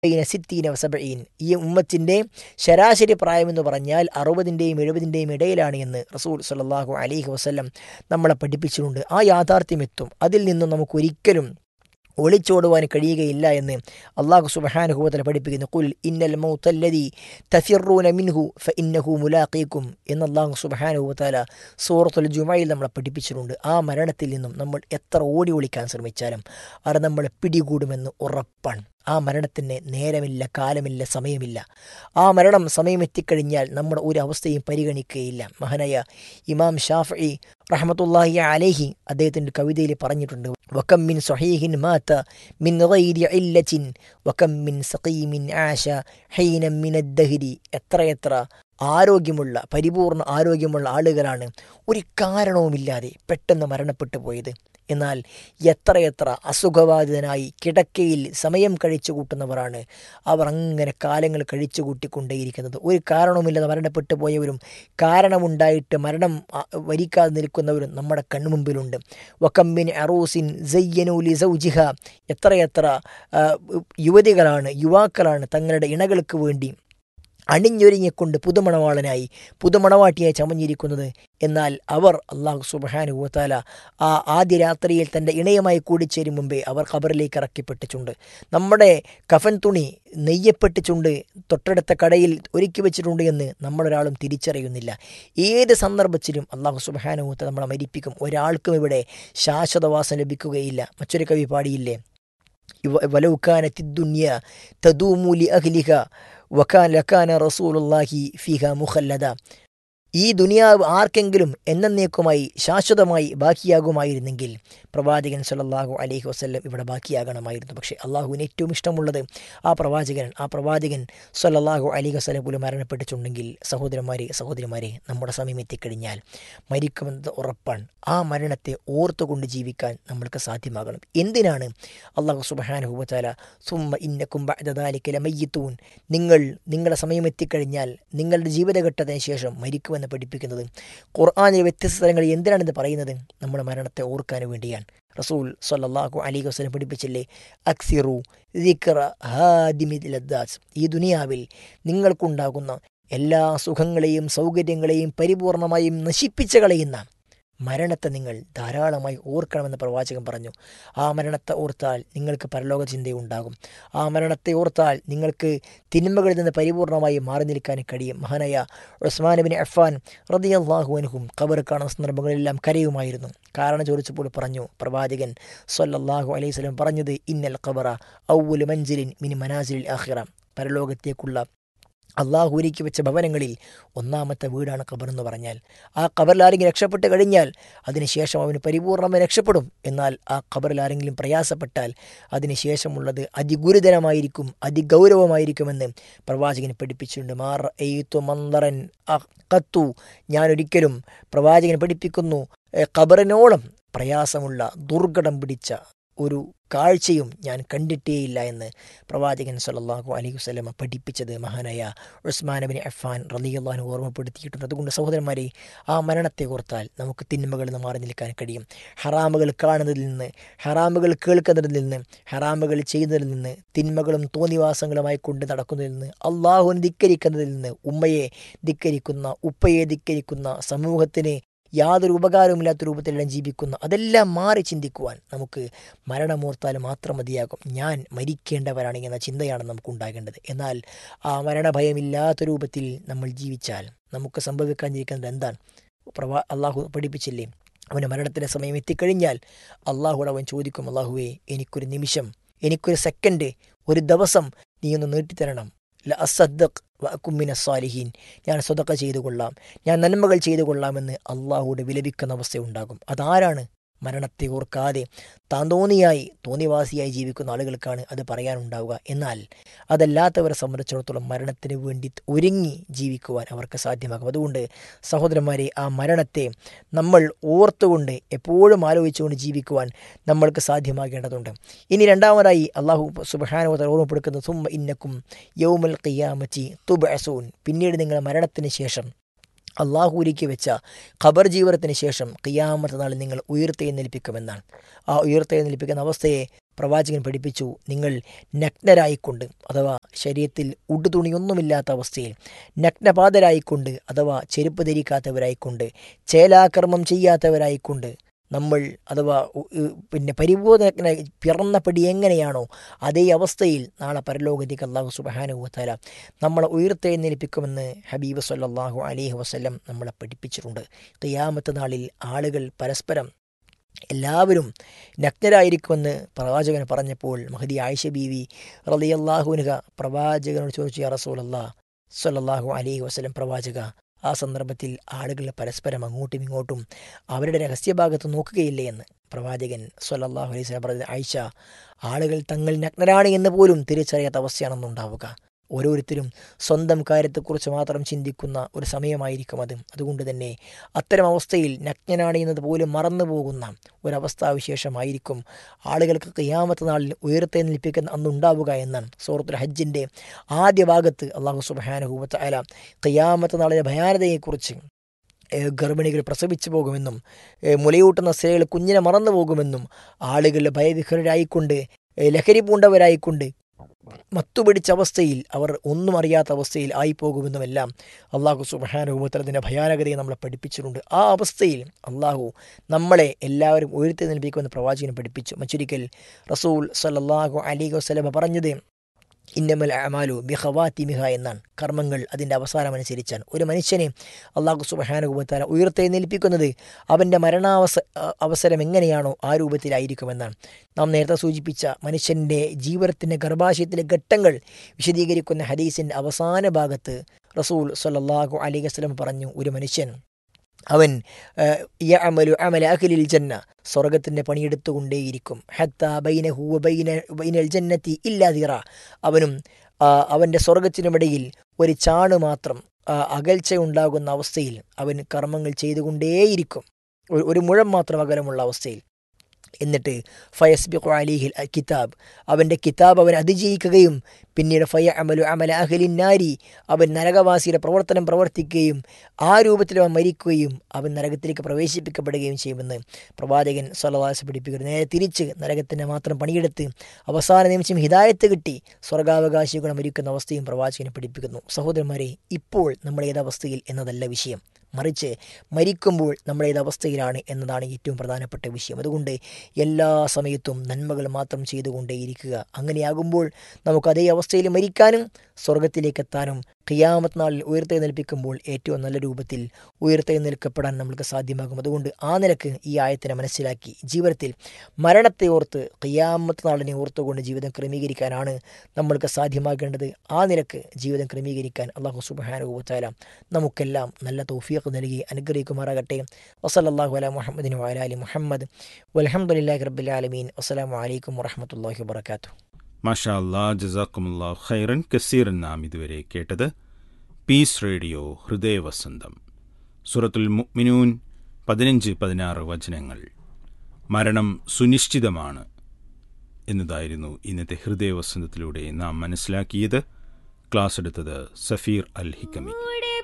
ബൈന സിത്തീന വസബീൻ ഈ ഉമ്മത്തിൻ്റെ ശരാശരി പ്രായമെന്ന് പറഞ്ഞാൽ അറുപതിൻ്റെയും എഴുപതിൻ്റെയും ഇടയിലാണ് എന്ന് റസൂൽ സല്ലാഹു അലൈഹി വസ്ലം നമ്മളെ പഠിപ്പിച്ചിട്ടുണ്ട് ആ യാഥാർത്ഥ്യം എത്തും അതിൽ നിന്നും നമുക്കൊരിക്കലും ഒളിച്ചോടുവാൻ കഴിയുകയില്ല എന്ന് അള്ളാഹു സുബഹാനുഭവത്തിൽ പഠിപ്പിക്കുന്നു കുൽ ഇന്നൽ മൗത്തല്ലതി തഫിറൂന മിൻഹു ഫ ഇന്നഹു മുലാഖീക്കും എന്ന് അള്ളാഹു സുബഹാനുഭവത്താല സൂറത്തുൽ ജുമയിൽ നമ്മളെ പഠിപ്പിച്ചിട്ടുണ്ട് ആ മരണത്തിൽ നിന്നും നമ്മൾ എത്ര ഓടി ഒളിക്കാൻ ശ്രമിച്ചാലും അത് നമ്മളെ പിടികൂടുമെന്ന് ഉറപ്പാണ് ആ മരണത്തിന് നേരമില്ല കാലമില്ല സമയമില്ല ആ മരണം സമയമെത്തിക്കഴിഞ്ഞാൽ നമ്മുടെ ഒരു അവസ്ഥയും പരിഗണിക്കുകയില്ല മഹാനായ ഇമാം ഷാഫി റഹമത്തുല്ലാഹി അലേഹി അദ്ദേഹത്തിൻ്റെ കവിതയിൽ പറഞ്ഞിട്ടുണ്ട് വക്കം മിൻ സഹീഹിൻ മാത്ത മിൻ ഗൈരി ഇല്ലച്ചിൻ വക്കം മിൻ സഖീമിൻ ആശ ഹൈനം മിനദ്ദഹരി എത്രയെത്ര ആരോഗ്യമുള്ള പരിപൂർണ ആരോഗ്യമുള്ള ആളുകളാണ് ഒരു കാരണവുമില്ലാതെ പെട്ടെന്ന് മരണപ്പെട്ടു പോയത് എന്നാൽ എത്രയെത്ര അസുഖബാധിതനായി കിടക്കയിൽ സമയം കഴിച്ചു കൂട്ടുന്നവരാണ് അവർ അങ്ങനെ കാലങ്ങൾ കഴിച്ചു കൂട്ടിക്കൊണ്ടേയിരിക്കുന്നത് ഒരു കാരണവുമില്ലാതെ മരണപ്പെട്ടു പോയവരും കാരണമുണ്ടായിട്ട് മരണം വരിക്കാതെ നിൽക്കുന്നവരും നമ്മുടെ കൺമുമ്പിലുണ്ട് വക്കമ്മിൻ അറൂസിൻ സയ്യനൂലി സൗജിഹ എത്രയെത്ര യുവതികളാണ് യുവാക്കളാണ് തങ്ങളുടെ ഇണകൾക്ക് വേണ്ടി അണിഞ്ഞൊരുങ്ങിക്കൊണ്ട് പുതുമണവാളനായി പുതുമണവാട്ടിയായി ചമഞ്ഞിരിക്കുന്നത് എന്നാൽ അവർ അള്ളാഹു സുബാനുഭവത്താല ആ ആദ്യ രാത്രിയിൽ തൻ്റെ ഇണയുമായി കൂടിച്ചേരും മുമ്പേ അവർ ഖബറിലേക്ക് ഇറക്കിപ്പെട്ടിട്ടുണ്ട് നമ്മുടെ കഫൻ തുണി നെയ്യപ്പെട്ടിട്ടുണ്ട് തൊട്ടടുത്ത കടയിൽ ഒരുക്കി വെച്ചിട്ടുണ്ട് എന്ന് നമ്മളൊരാളും തിരിച്ചറിയുന്നില്ല ഏത് സന്ദർഭത്തിലും അള്ളാഹു സുബാനുഭവത്തെ നമ്മളെ മരിപ്പിക്കും ഒരാൾക്കും ഇവിടെ ശാശ്വതവാസം ലഭിക്കുകയില്ല മറ്റൊരു കവി പാടിയില്ലേ വലൗക്കാനത്തിദ്ദുന്യ തദൂമൂലി അഹ്ലിഹ വക്കാൻ ലക്കാന റസൂലുല്ലാഹി ഫിഹ മുഖല്ലദ ഈ ദുനിയാവ് ആർക്കെങ്കിലും എന്നേക്കുമായി ശാശ്വതമായി ബാക്കിയാകുമായിരുന്നെങ്കിൽ പ്രവാചകൻ സല്ലാഹു അലൈഹി വസ്ല്ലം ഇവിടെ ബാക്കിയാകണമായിരുന്നു പക്ഷേ അള്ളാഹുവിന് ഏറ്റവും ഇഷ്ടമുള്ളത് ആ പ്രവാചകൻ ആ പ്രവാചകൻ സല്ലാഹു അലൈഹി വസ്ലം പോലും മരണപ്പെട്ടിട്ടുണ്ടെങ്കിൽ സഹോദരന്മാരെ സഹോദരിമാരെ നമ്മുടെ സമയം എത്തിക്കഴിഞ്ഞാൽ മരിക്കുമെന്നത് ഉറപ്പാണ് ആ മരണത്തെ ഓർത്തുകൊണ്ട് ജീവിക്കാൻ നമ്മൾക്ക് സാധ്യമാകണം എന്തിനാണ് അള്ളാഹു സുബഹാനുഭവത്താല സുമ്മ ഇന്നക്കും ബദാലിക്കല മയ്യത്തൂൻ നിങ്ങൾ നിങ്ങളുടെ സമയം എത്തിക്കഴിഞ്ഞാൽ നിങ്ങളുടെ ജീവിതഘട്ടത്തിന് ശേഷം മരിക്കുമെന്ന് പഠിപ്പിക്കുന്നത് ഖുർആാനിലെ വ്യത്യസ്ത സ്ഥലങ്ങളിൽ എന്തിനാണ് ഇത് പറയുന്നത് നമ്മുടെ മരണത്തെ ഓർക്കാൻ വേണ്ടിയാണ് റസൂൽ സല്ലാഹു അലി വസ്ലം പഠിപ്പിച്ചില്ലേ അക്സിറു ദിക്റ ഹാദിമി ലദ്ദാസ് ഈ ദുനിയാവിൽ നിങ്ങൾക്കുണ്ടാകുന്ന എല്ലാ സുഖങ്ങളെയും സൗകര്യങ്ങളെയും പരിപൂർണമായും നശിപ്പിച്ചു കളയുന്ന മരണത്തെ നിങ്ങൾ ധാരാളമായി ഓർക്കണമെന്ന് പ്രവാചകൻ പറഞ്ഞു ആ മരണത്തെ ഓർത്താൽ നിങ്ങൾക്ക് പരലോക ചിന്തയുണ്ടാകും ആ മരണത്തെ ഓർത്താൽ നിങ്ങൾക്ക് തിന്മകളിൽ നിന്ന് പരിപൂർണമായി മാറി നിൽക്കാൻ കഴിയും മഹാനായ ഉസ്മാനബിൻ അഫാൻ റദിയല്ലാഹുവിനും ഖബർ കാണുന്ന സന്ദർഭങ്ങളെല്ലാം കരയുമായിരുന്നു കാരണം ചോദിച്ചപ്പോൾ പറഞ്ഞു പ്രവാചകൻ സൊല്ലാഹു അലൈഹി സ്വലം പറഞ്ഞത് ഇന്നൽ ഖബറ ഔവുൽ മഞ്ചിലിൻ മിനി മനാസിലിൽ ആഹിറ പരലോകത്തേക്കുള്ള അള്ളാഹു ഒരുക്കി വെച്ച ഭവനങ്ങളിൽ ഒന്നാമത്തെ വീടാണ് ഖബർ എന്ന് പറഞ്ഞാൽ ആ ഖബറിൽ ആരെങ്കിലും രക്ഷപ്പെട്ട് കഴിഞ്ഞാൽ അതിനുശേഷം അവന് പരിപൂർണമായി രക്ഷപ്പെടും എന്നാൽ ആ ഖബറിൽ ആരെങ്കിലും പ്രയാസപ്പെട്ടാൽ അതിനുശേഷമുള്ളത് അതിഗുരുതരമായിരിക്കും അതിഗൗരവമായിരിക്കുമെന്ന് പ്രവാചകൻ പഠിപ്പിച്ചിട്ടുണ്ട് മാർ എയ്ത്തു മന്ദറൻ കത്തു ഞാനൊരിക്കലും പ്രവാചകൻ പഠിപ്പിക്കുന്നു ഖബറിനോളം പ്രയാസമുള്ള ദുർഘടം പിടിച്ച ഒരു കാഴ്ചയും ഞാൻ കണ്ടിട്ടേയില്ല എന്ന് പ്രവാചകൻ സല്ലാഹു അലൈഹി വസ്ലമ പഠിപ്പിച്ചത് മഹാനായ ഉസ്മാനബിൻ അഫാൻ റലിയുള്ളഹാൻ ഓർമ്മപ്പെടുത്തിയിട്ടുണ്ട് അതുകൊണ്ട് സഹോദരന്മാരെ ആ മരണത്തെ ഓർത്താൽ നമുക്ക് തിന്മകളിൽ നിന്ന് മാറി നിൽക്കാൻ കഴിയും ഹറാമുകൾ കാണുന്നതിൽ നിന്ന് ഹറാമുകൾ കേൾക്കുന്നതിൽ നിന്ന് ഹറാമുകൾ ചെയ്യുന്നതിൽ നിന്ന് തിന്മകളും തോന്നിവാസങ്ങളുമായി കൊണ്ട് നടക്കുന്നതിൽ നിന്ന് അള്ളാഹുവിനെ ധിക്കരിക്കുന്നതിൽ നിന്ന് ഉമ്മയെ ധിക്കരിക്കുന്ന ഉപ്പയെ ധിക്കരിക്കുന്ന സമൂഹത്തിന് യാതൊരു ഉപകാരവുമില്ലാത്ത രൂപത്തിലെല്ലാം ജീവിക്കുന്ന അതെല്ലാം മാറി ചിന്തിക്കുവാൻ നമുക്ക് മരണമോർത്താൽ മാത്രം മതിയാകും ഞാൻ മരിക്കേണ്ടവരാണ് എന്ന ചിന്തയാണ് നമുക്ക് ഉണ്ടാകേണ്ടത് എന്നാൽ ആ മരണഭയമില്ലാത്ത രൂപത്തിൽ നമ്മൾ ജീവിച്ചാൽ നമുക്ക് സംഭവിക്കാതിരിക്കുന്നത് എന്താണ് പ്രവാ അള്ളാഹു പഠിപ്പിച്ചില്ലേ അവന് മരണത്തിൻ്റെ സമയം എത്തിക്കഴിഞ്ഞാൽ അള്ളാഹുടെ അവൻ ചോദിക്കും അള്ളാഹുവേ എനിക്കൊരു നിമിഷം എനിക്കൊരു സെക്കൻഡ് ഒരു ദിവസം നീ ഒന്ന് നീട്ടിത്തരണം ല അസദ്ദഖ് വക്കുമ്മിന സാലിഹീൻ ഞാൻ സ്വതക്ക ചെയ്തു കൊള്ളാം ഞാൻ നന്മകൾ ചെയ്തു കൊള്ളാമെന്ന് അള്ളാഹുവിടെ വിലപിക്കുന്ന അവസ്ഥയുണ്ടാകും അതാരാണ് മരണത്തെ ഓർക്കാതെ താൻ തോന്നിയായി തോന്നിവാസിയായി ജീവിക്കുന്ന ആളുകൾക്കാണ് അത് പറയാനുണ്ടാവുക എന്നാൽ അതല്ലാത്തവരെ സംബന്ധിച്ചിടത്തോളം മരണത്തിന് വേണ്ടി ഒരുങ്ങി ജീവിക്കുവാൻ അവർക്ക് സാധ്യമാകും അതുകൊണ്ട് സഹോദരന്മാരെ ആ മരണത്തെ നമ്മൾ ഓർത്തുകൊണ്ട് എപ്പോഴും ആലോചിച്ചുകൊണ്ട് ജീവിക്കുവാൻ നമ്മൾക്ക് സാധ്യമാകേണ്ടതുണ്ട് ഇനി രണ്ടാമതായി അള്ളാഹു സുബഹാനുവത ഓർമ്മപ്പെടുക്കുന്ന സുമ്മ ഇന്നക്കും യൗമൽ ഖിയാമച്ചി തുബഅസൂൻ പിന്നീട് നിങ്ങളുടെ മരണത്തിന് ശേഷം അള്ളാഹു ഒരുക്കി വെച്ച ഖബർ ജീവിതത്തിന് ശേഷം ഖിയാമത്ത് നാളിൽ നിങ്ങൾ ഉയർത്തെഴുന്നേൽപ്പിക്കുമെന്നാണ് ആ ഉയർത്തെഴുന്നേൽപ്പിക്കുന്ന അവസ്ഥയെ പ്രവാചകൻ പഠിപ്പിച്ചു നിങ്ങൾ നഗ്നരായിക്കൊണ്ട് അഥവാ ശരീരത്തിൽ ഉടുതുണിയൊന്നുമില്ലാത്ത അവസ്ഥയിൽ നഗ്നപാതരായിക്കൊണ്ട് അഥവാ ചെരുപ്പ് ധരിക്കാത്തവരായിക്കൊണ്ട് ചേലാകർമ്മം ചെയ്യാത്തവരായിക്കൊണ്ട് നമ്മൾ അഥവാ ഉ- ഉ- പിന്നെ പരിപൂർണ പിറന്ന പടി എങ്ങനെയാണോ അതേ അവസ്ഥയിൽ നാളെ പരലോകത്തേക്ക് അള്ളാഹു സുബാനുഭവത്താല നമ്മളെ ഉയർത്തെഴുന്നേൽപ്പിക്കുമെന്ന് ഹബീബ് സല്ലാഹു അലൈഹി വസ്ലം നമ്മളെ പഠിപ്പിച്ചിട്ടുണ്ട് ഖിയാമത്ത് നാളിൽ ആളുകൾ പരസ്പരം എല്ലാവരും നഗ്നരായിരിക്കുമെന്ന് പ്രവാചകൻ പറഞ്ഞപ്പോൾ മഹദി ആയിഷ ബീവി റളിയല്ലാഹുനുക പ്രവാചകനോട് ചോദിച്ചു യാ റസൂലല്ലാ സല്ലല്ലാഹു അലൈഹി വസല്ലം പ്രവാചക ആ സന്ദർഭത്തിൽ ആളുകൾ പരസ്പരം അങ്ങോട്ടും ഇങ്ങോട്ടും അവരുടെ രഹസ്യഭാഗത്ത് നോക്കുകയില്ലേ എന്ന് പ്രവാചകൻ സല്ലല്ലാഹു അലൈഹി വസല്ലം പറഞ്ഞ ആയിഷ ആളുകൾ തങ്ങൾ നഗ്നരാണ് എന്ന് പോലും തിരിച്ചറിയാത്ത അവസ്ഥയാണെന്നുണ്ടാവുക ഓരോരുത്തരും സ്വന്തം കാര്യത്തെക്കുറിച്ച് മാത്രം ചിന്തിക്കുന്ന ഒരു സമയമായിരിക്കും അത് അതുകൊണ്ട് തന്നെ അത്തരം അവസ്ഥയിൽ നഗ്നനാണ് എന്നത് പോലും മറന്നു പോകുന്ന ഒരവസ്ഥാവിശേഷമായിരിക്കും ആളുകൾക്ക് ഖിയാമത്ത് നാളിൽ ഉയർത്തെന്നിൽപ്പിക്കുന്ന അന്നുണ്ടാവുക എന്നാണ് സൂറത്തുൽ ഹജ്ജിൻ്റെ ആദ്യ ഭാഗത്ത് അള്ളാഹു സുബാനഹൂബത്ത് അല ഖിയാമത്ത് നാളിലെ ഭയാനതയെക്കുറിച്ച് ഏഹ് ഗർഭിണികൾ പ്രസവിച്ചു പോകുമെന്നും ഏഹ് മുലയൂട്ടുന്ന സ്ത്രീകൾ കുഞ്ഞിനെ മറന്നു പോകുമെന്നും ആളുകൾ ഭയവിഹ്വലരായിക്കൊണ്ട് ഏഹ് ലഹരി പൂണ്ടവരായിക്കൊണ്ട് മത്തുപിടിച്ച അവസ്ഥയിൽ അവർ ഒന്നും അറിയാത്ത അവസ്ഥയിൽ ആയിപ്പോകുമെന്നുമെല്ലാം അള്ളാഹു സുബാനുഭവത്തലത്തിൻ്റെ ഭയാനകതയെ നമ്മളെ പഠിപ്പിച്ചിട്ടുണ്ട് ആ അവസ്ഥയിൽ അള്ളാഹു നമ്മളെ എല്ലാവരും ഉയർത്തി നിൽപ്പിക്കുമെന്ന് പ്രവാചകൻ പഠിപ്പിച്ചു മറ്റൊരിക്കൽ റസൂൽ സല്ലല്ലാഹു അലൈഹി വസ്ലമ പറഞ്ഞത് ഇന്നമൽ അമാലു ബിഹവാത്തി മിഹ എന്നാണ് കർമ്മങ്ങൾ അതിൻ്റെ അവസാനമനുസരിച്ചാണ് ഒരു മനുഷ്യനെ അള്ളാഹു സുബഹാനുഭവത്താല ഉയർത്തെഴുന്നേൽപ്പിക്കുന്നത് അവൻ്റെ മരണാവസ അവസരം എങ്ങനെയാണോ ആ രൂപത്തിലായിരിക്കുമെന്നാണ് നാം നേരത്തെ സൂചിപ്പിച്ച മനുഷ്യൻ്റെ ജീവിതത്തിൻ്റെ ഗർഭാശയത്തിലെ ഘട്ടങ്ങൾ വിശദീകരിക്കുന്ന ഹദീസിൻ്റെ അവസാന ഭാഗത്ത് റസൂൽ സല്ലല്ലാഹു അലൈഹി വസല്ലം പറഞ്ഞു ഒരു മനുഷ്യൻ അവൻ യഅമലു അമല അഖിലിൽ ജന്ന സ്വർഗത്തിൻ്റെ പണിയെടുത്തുകൊണ്ടേയിരിക്കും ഹത്ത ബൈനഹു ബൈന ബൈനൽ ജന്നത്തി ഇല്ലാതിറ അവനും ആ, അവൻ്റെ സ്വർഗത്തിനുമിടയിൽ ഒരു ചാണ് മാത്രം ആ, അകൽച്ചയുണ്ടാകുന്ന അവസ്ഥയിൽ അവൻ കർമ്മങ്ങൾ ചെയ്തുകൊണ്ടേയിരിക്കും ഒരു- ഒരു മുഴം മാത്രം അകലമുള്ള അവസ്ഥയിൽ എന്നിട്ട് ഫയസ്ബിഖു അലിഹിൽ കിതാബ് അവൻ്റെ കിതാബ് അവൻ അതിജയിക്കുകയും പിന്നീട് ഫയ അമലു അമല അഹലിൻ നാരി അവൻ നരകവാസിയുടെ പ്രവർത്തനം പ്രവർത്തിക്കുകയും ആ രൂപത്തിൽ അവൻ മരിക്കുകയും അവൻ നരകത്തിലേക്ക് പ്രവേശിപ്പിക്കപ്പെടുകയും ചെയ്യുമെന്ന് പ്രവാചകൻ സ്വലവാസ പഠിപ്പിക്കുന്നു നേരെ തിരിച്ച് നരകത്തിൻ്റെ മാത്രം പണിയെടുത്ത് അവസാന നിമിഷം ഹിദായത്ത് കിട്ടി സ്വർഗാവകാശികളെ മരിക്കുന്ന അവസ്ഥയും പ്രവാചകനെ പഠിപ്പിക്കുന്നു സഹോദരന്മാരെ ഇപ്പോൾ നമ്മൾ ഏതവസ്ഥയിൽ എന്നതല്ല വിഷയം മറിച്ച് മരിക്കുമ്പോൾ നമ്മൾ ഏതവസ്ഥയിലാണ് എന്നതാണ് ഏറ്റവും പ്രധാനപ്പെട്ട വിഷയം അതുകൊണ്ട് എല്ലാ സമയത്തും നന്മകൾ മാത്രം ചെയ്തുകൊണ്ടേയിരിക്കുക അങ്ങനെയാകുമ്പോൾ നമുക്ക് അതേ അവസ്ഥയിൽ മരിക്കാനും സ്വർഗത്തിലേക്ക് എത്താനും ഖിയാമത്ത് നാളിൽ ഉയർത്തെഴുന്നേൽപ്പിക്കുമ്പോൾ ഏറ്റവും നല്ല രൂപത്തിൽ ഉയർത്തെഴുന്നേൽക്കപ്പെടാൻ നമുക്ക് സാധ്യമാകും അതുകൊണ്ട് ആ നിലക്ക് ഈ ആയത്തിനെ മനസ്സിലാക്കി ജീവിതത്തിൽ മരണത്തെ ഓർത്ത് ഖിയാമത്ത് നാളിനെ ഓർത്തുകൊണ്ട് ജീവിതം ക്രമീകരിക്കാനാണ് നമ്മൾക്ക് സാധ്യമാകേണ്ടത് ആ നിലക്ക് ജീവിതം ക്രമീകരിക്കാൻ അള്ളാഹു സുബാനുഭവത്താല നമുക്കെല്ലാം നല്ല തൗഫീഖ് നൽകി അനുഗ്രഹിക്കുമാറാകട്ടെ വസലല്ലാഹു അല മുഹമ്മദിന് വാലാലി മുഹമ്മദ് വലഹമുല്ലാഹി റബ്ബുലാലമീൻ അസ്സലാമു അലൈക്കും വറഹമത്തല്ലാഹി വാബർക്കാത്തു മാഷാ അല്ലാ ജസാക്കുമുല്ലാ ഖൈറൻ കസീറൻ നാം ഇതുവരെ കേട്ടത് പീസ് റേഡിയോ ഹൃദയവസന്തം സുറത്തുൽ മുഅ്മിനൂൻ പതിനഞ്ച് പതിനാറ് വചനങ്ങൾ മരണം സുനിശ്ചിതമാണ് എന്നതായിരുന്നു ഇന്നത്തെ ഹൃദയവസന്തത്തിലൂടെ നാം മനസ്സിലാക്കിയത് ക്ലാസ് എടുത്തത് സഫീർ അൽ ഹിക്കമി